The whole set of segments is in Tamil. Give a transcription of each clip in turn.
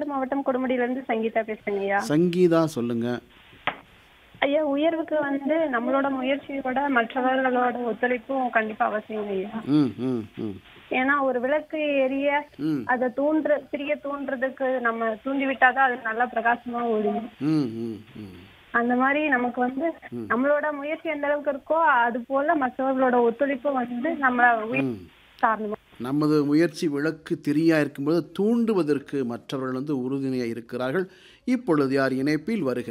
ஈரோடு மாவட்டம் கொடுமுடியிலிருந்து சங்கீதா பேசுறேங்க ஐயா சங்கீதா சொல்லுங்க ஐயா உயர்வுக்கு வந்து நம்மளோட முயற்சியோட மற்றவர்களோட ஒத்துழைப்பும் கண்டிப்பா அவசியம் ஐயா ம் ம் ம் ஏன்னா ஒரு விளக்கு எரிய ம் அதை தூண்டுற திரிய தூண்டுறதுக்கு நம்ம தூண்டி விட்டாதான் அது நல்லா பிரகாசமா ஓடும் ம் ம் ம் அந்த மாதிரி நமக்கு வந்து நம்மளோட முயற்சி எந்த அளவுக்கு இருக்கோ அது போல மற்றவர்களோட ஒத்துழைப்பு வந்து நம்ம உயிர் காரணமா நமது முயற்சி விளக்கு திரியா இருக்கும்போது தூண்டுவதற்கு மற்றவர்கள் வந்து உறுதுணையாக இருக்கிறார்கள் இப்பொழுது யார் இணைப்பில் வருக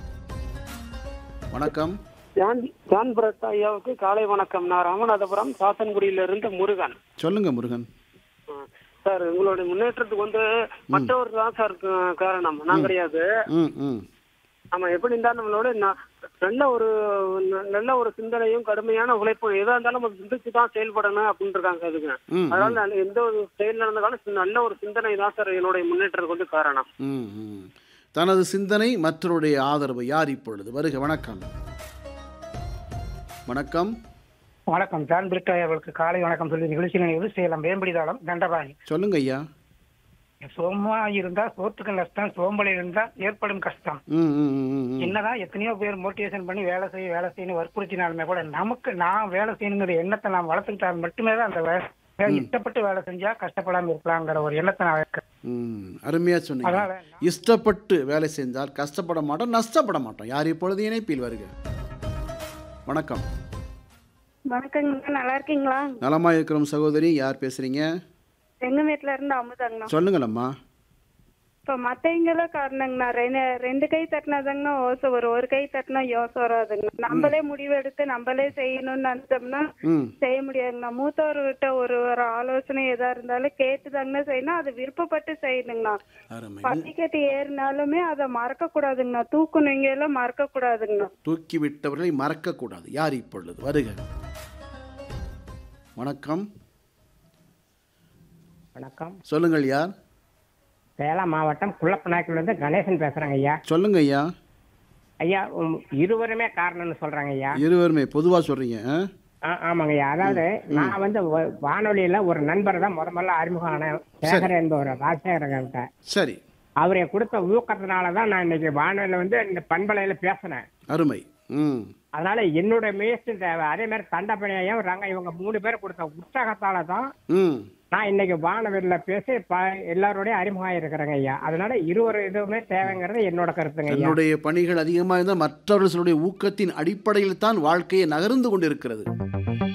வணக்கம் ஜான் ஜான் பிரத் ஐயாவுக்கு காலை வணக்கம் நான் ராமநாதபுரம் சாத்தன்குடியிலிருந்து முருகன் சொல்லுங்க முருகன் ஆ, சார் உங்களுடைய முன்னேற்றத்துக்கு வந்து மற்றவர் தான் சார் க- காரணம் நான் கிடையாது ம் ம் நம்ம எப்படி இருந்தாலும் நம்மளோட ந- நல்ல ஒரு ந- நல்ல ஒரு சிந்தனையும் கடுமையான உழைப்பும் எதா இருந்தாலும் நம்ம சிந்திச்சு தான் செயல்படணும் அப்படின்னு இருக்காங்க அதுக்கு ம், அதனால நான் எந்த ஒரு செயல் நடந்தாலும் நல்ல ஒரு சிந்தனை தான் சார் என்னுடைய முன்னேற்றத்துக்கு வந்து காரணம் ம் ம் தனது சிந்தனை மற்றவருடைய ஆதரவு யார் இப்பொழுது வருக வணக்கம் வணக்கம் வணக்கம் ஜான் பிரிட்டோ அவர்களுக்கு காலை வணக்கம் சொல்லி நிகழ்ச்சியில் நிகழ்வு சேலம் வேம்படிதாளம் தண்டபாணி சொல்லுங்க ஐயா சோமா இருந்தா சோத்துக்கு நஷ்டம் சோம்பல் இருந்தா ஏற்படும் கஷ்டம் ம் ம் ம், ம் ம் என்னதான் எத்தனையோ பேர் மோட்டிவேஷன் பண்ணி வேலை செய்ய வேலை செய்யணும் வற்புறுத்தினாலுமே கூட நமக்கு நான் வேலை செய்யணுங்கிற எண்ணத்தை நான் வளர்த்துக்கிட்டால் மட்டுமே தான் அந்த வே- வேலை இஷ்டப்பட்டு வேலை செஞ்சா கஷ்டப்படாம இருக்கலாங்கிற ஒரு எண்ணத்தை நான் வைக்கிறேன் ம் அருமையாக சொன்னீங்க அதனால இஷ்டப்பட்டு வேலை செஞ்சால் கஷ்டப்பட மாட்டோம் நஷ்டப்பட மாட்டோம் யார் இப்பொழுது இணைப்பில் வருக வணக்கம் வணக்கங்க நல்லா இருக்கீங்களா நலமாக இருக்கிறோம் சகோதரி யார் பேசுறீங்க எங்க வீட்டுல இருந்து அமுதாங்கண்ணா சொல்லுங்களம்மா இப்ப மத்தவங்கள காரணங்கண்ணா ரெண்டு ரெண்டு கை தட்டினாதாங்கண்ணா ஓசை வரும் ஒரு கை தட்டினா யோசை வராதுங்கண்ணா நம்மளே முடிவு எடுத்து நம்மளே செய்யணும்னு நினைச்சோம்னா ம் செய்ய முடியாதுங்கண்ணா மூத்தவர்கிட்ட ஒரு ஒரு ஆலோசனை எதா இருந்தாலும் கேட்டுதாங்கண்ணா செய்யணும் அது விருப்பப்பட்டு செய்யணுங்கண்ணா அருமை படிக்கட்டு ஏறினாலுமே அதை மறக்க கூடாதுங்கண்ணா தூக்கணுங்க எல்லாம் மறக்க கூடாதுங்கண்ணா தூக்கி விட்டவர்களை மறக்கக்கூடாது யார் இப்பொழுது வருக வணக்கம் வணக்கம் சொல்லுங்கள் யார் சேலம் மாவட்டம் குள்ளப்பநாய்க்குலேருந்து கணேசன் பேசுறேங்க ஐயா சொல்லுங்க ஐயா ஐயா உம், இருவருமே காரணம்னு சொல்றாங்க ஐயா இருவருமே பொதுவாக சொல்றீங்க ஆ? ஆ, ஆமாங்க ஐயா அதாவது நான் வந்து வ- வானொலியில ஒரு நண்பர் தான் முத முதல்ல அறிமுகம் ஆனேன் சேகர் என்பவர் ராஜசேகரங்கிட்ட சரி அவரை கொடுத்த ஊக்கத்தினால தான் நான் இன்னைக்கு வானொலியில வந்து இந்த பண்பலையில பேசினேன் அருமை ம் அதனால என்னோட முயற்சி தேவை அதே மாதிரி தண்டப்பணியும் ரங்க இவங்க மூணு பேர் கொடுத்த உற்சாகத்தால தான் ம் நான் இன்னைக்கு வானொலியில பேசி ப- எல்லாரோடய அறிமுகம் இருக்கிறேங்க ஐயா அதனால இருவர் இதுவுமே தேவைங்கிறது என்னோட கருத்துங்க ஐயா தன்னுடைய பணிகள் அதிகமாக இருந்தால் மற்றவர்களுடைய ஊக்கத்தின் அடிப்படையில் தான் வாழ்க்கையை நகர்ந்து கொண்டிருக்கிறது